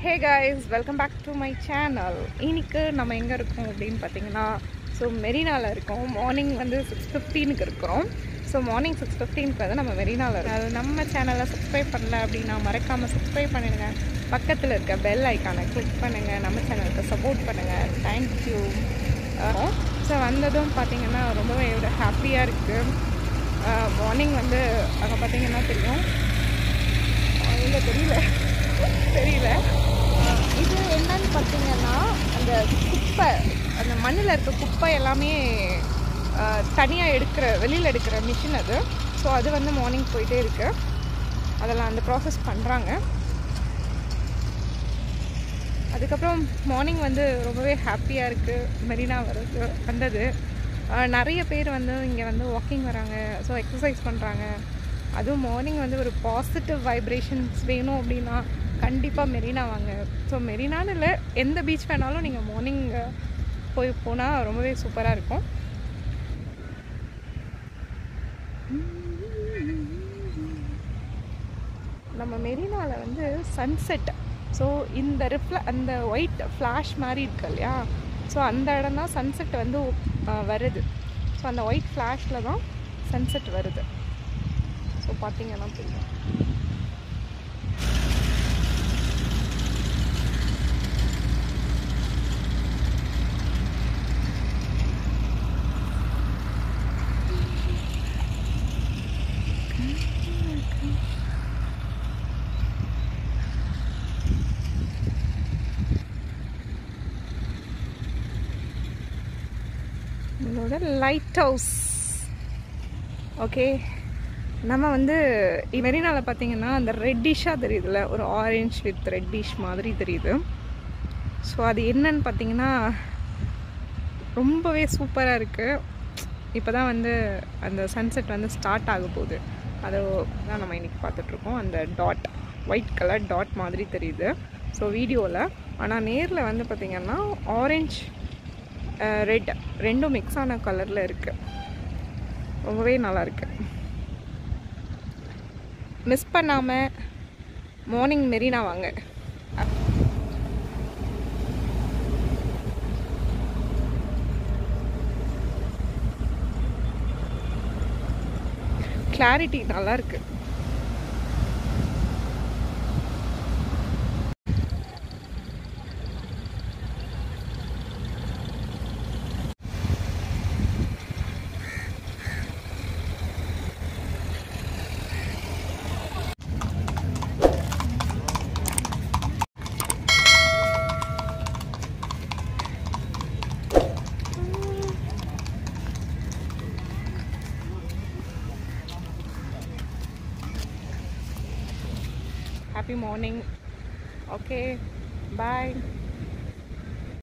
hey guys welcome back to my channel இன்னைக்கு நம்ம எங்கே இருக்கோம் அப்படின்னு பார்த்தீங்கன்னா ஸோ மெரினாவில் இருக்கோம் மார்னிங் வந்து சிக்ஸ் ஃபிஃப்டீனுக்கு இருக்கிறோம் ஸோ மார்னிங் சிக்ஸ் ஃபிஃப்டீனுக்கு வந்து நம்ம மெரினாவில் இருக்கோம் அது நம்ம சேனலை சப்ஸ்கிரைப் பண்ணல அப்படின்னா மறக்காமல் சப்ஸ்கிரைப் பண்ணிடுங்க பக்கத்தில் இருக்க பெல் ஐக்கானை கிளிக் பண்ணுங்கள் நம்ம சேனலுக்கு சப்போர்ட் பண்ணுங்கள் தேங்க்யூ ஸோ வந்ததும் பார்த்தீங்கன்னா ரொம்பவே ஒரு ஹாப்பியாக இருக்குது மார்னிங் வந்து அங்கே பார்த்தீங்கன்னா தெரியும் இல்லை தெரியல தெரியல அஹ் இது என்னன்னு பார்த்தீங்கன்னா அந்த குப்பை அந்த மண்ணில் இருக்க குப்பை எல்லாமே தனியாக எடுக்கிற வெளியில் எடுக்கிற மிஷின் அது ஸோ அது வந்து மார்னிங் போயிட்டே இருக்கு அதெல்லாம் அந்த ப்ராசஸ் பண்ணுறாங்க அதுக்கப்புறம் மார்னிங் வந்து ரொம்பவே ஹாப்பியாக இருக்குது மெரினா வர்றது வந்தது அஹ் நிறைய பேர் வந்து இங்கே வந்து வாக்கிங் வராங்க ஸோ எக்ஸசைஸ் பண்ணுறாங்க அதுவும் மார்னிங் வந்து ஒரு பாசிட்டிவ் வைப்ரேஷன்ஸ் வேணும் அப்படின்னா கண்டிப்பாக மெரினா வாங்க ஸோ மெரினான்னு இல்லை எந்த பீச் வேணாலும் நீங்கள் மார்னிங் போய் போனால் ரொம்பவே சூப்பராக இருக்கும் நம்ம மெரினாவில் வந்து சன்செட் ஸோ இந்த ரிஃப்ள அந்த ஒயிட் ஃப்ளாஷ் மாதிரி இருக்கு இல்லையா ஸோ அந்த இடம் தான் சன்செட் வந்து அஹ், வருது ஸோ அந்த ஒயிட் ஃப்ளாஷில் தான் சன்செட் வருது ஸோ பார்த்தீங்கன்னா தெரியும் இதோட லைட் ஹவுஸ் ஓகே நம்ம வந்து மெரினாவில் பார்த்தீங்கன்னா அந்த ரெட்டிஷாக தெரியுதுல்ல ஒரு ஆரஞ்ச் வித் ரெட்டிஷ் மாதிரி தெரியுது ஸோ அது என்னன்னு பார்த்தீங்கன்னா ரொம்பவே சூப்பராக இருக்குது இப்போ தான் வந்து அந்த சன்செட் வந்து ஸ்டார்ட் ஆக போகுது அதை தான் நம்ம இன்றைக்கி பார்த்துட்ருக்கோம் அந்த டாட் ஒயிட் கலர் டாட் மாதிரி தெரியுது ஸோ வீடியோவில் ஆனால் நேரில் வந்து பார்த்திங்கன்னா ஆரஞ்ச் ரெட் ரெண்டும் மிக்ஸ் ஆன கலரில் இருக்குது ரொம்பவே நல்லா இருக்கு மிஸ் பண்ணாமல் மார்னிங் மெரினா வாங்க கிளாரிட்டி நல்லா இருக்கு happy morning okay bye